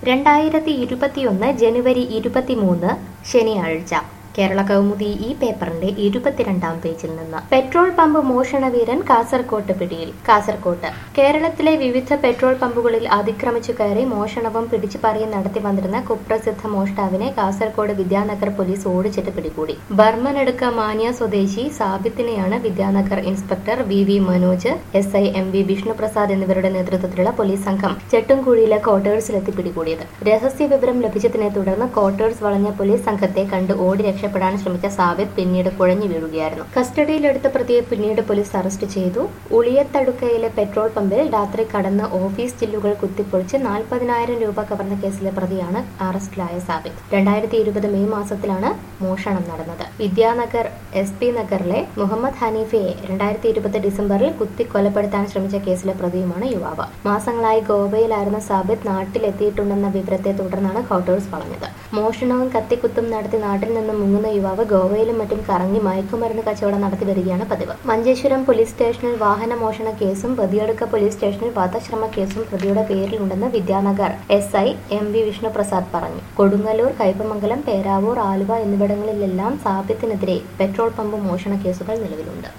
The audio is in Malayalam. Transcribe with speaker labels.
Speaker 1: രണ്ടായിരത്തി ഇരുപത്തിയൊന്ന് ജനുവരി ഇരുപത്തിമൂന്ന് ശനിയാഴ്ച കേരള കൗമുദി ഈ പേപ്പറിന്റെ ഇരുപത്തിരണ്ടാം പേജിൽ നിന്ന് പെട്രോൾ പമ്പ് മോഷണ വീരൻ കാസർകോട്ട് പിടിയിൽ കാസർകോട്ട് കേരളത്തിലെ വിവിധ പെട്രോൾ പമ്പുകളിൽ അതിക്രമിച്ചു കയറി മോഷണവും പിടിച്ചുപറിയും നടത്തി വന്നിരുന്ന കുപ്രസിദ്ധ മോഷ്ടാവിനെ കാസർകോട് വിദ്യാനഗർ പോലീസ് ഓടിച്ചിട്ട് പിടികൂടി ബർമനടുക്ക മാനിയ സ്വദേശി സാബിത്തിനെയാണ് Vidyanagar inspector V V Manoj S I M V Vishnuprasad എന്നിവരുടെ നേതൃത്വത്തിലുള്ള പോലീസ് സംഘം ചെട്ടുംകുഴിയിലെ ക്വാർട്ടേഴ്സിലെത്തി പിടികൂടിയത് രഹസ്യ വിവരം ലഭിച്ചതിനെ തുടർന്ന് ക്വാർട്ടേഴ്സ് വളഞ്ഞ പോലീസ് സംഘത്തെ കണ്ട് ഓടി രക്ഷപ്പെടാൻ ശ്രമിച്ച സാബിത്ത് പിന്നീട് കുഴഞ്ഞു വീഴുകയായിരുന്നു കസ്റ്റഡിയിലെടുത്ത പ്രതിയെ പിന്നീട് പോലീസ് അറസ്റ്റ് ചെയ്തു ഉളിയത്തടുക്കയിലെ പെട്രോൾ പമ്പിൽ രാത്രി കടന്ന് ഓഫീസ് ചില്ലുകൾ കുത്തിപ്പൊളിച്ച് നാൽപ്പതിനായിരം രൂപ കവർന്ന കേസിലെ പ്രതിയാണ് അറസ്റ്റിലായ സാബിത്ത് രണ്ടായിരത്തി ഇരുപത് മെയ് മാസത്തിലാണ് മോഷണം നടന്നത് വിദ്യാനഗർ എസ് പി നഗറിലെ മുഹമ്മദ് ഹനീഫയെ രണ്ടായിരത്തി ഇരുപത് ഡിസംബറിൽ കുത്തി കൊലപ്പെടുത്താൻ ശ്രമിച്ച കേസിലെ പ്രതിയുമാണ് യുവാവ് മാസങ്ങളായി ഗോവയിലായിരുന്ന സാബിത്ത് നാട്ടിലെത്തിയിട്ടുണ്ടെന്ന വിവരത്തെ തുടർന്നാണ് ക്വാർട്ടേഴ്സ് വളഞ്ഞത് മോഷണവും കത്തിക്കുത്തും നടത്തി നാട്ടിൽ നിന്നും മുങ്ങുന്ന യുവാവ് ഗോവയിലും മറ്റും കറങ്ങി മയക്കുമരുന്ന് കച്ചവടം നടത്തി വരികയാണ് പതിവ് മഞ്ചേശ്വരം പോലീസ് സ്റ്റേഷനിൽ വാഹന മോഷണ കേസും ബദിയടുക്ക പോലീസ് സ്റ്റേഷനിൽ വധശ്രമ കേസും പ്രതിയുടെ പേരിലുണ്ടെന്ന് Vidyanagar S I M V Vishnuprasad പറഞ്ഞു കൊടുങ്ങല്ലൂർ കയ്പമംഗലം പേരാവൂർ ആലുവ എന്നിവിടങ്ങളിലെല്ലാം സാബിത്തിനെതിരെ പെട്രോൾ പമ്പ് മോഷണ കേസുകൾ നിലവിലുണ്ട്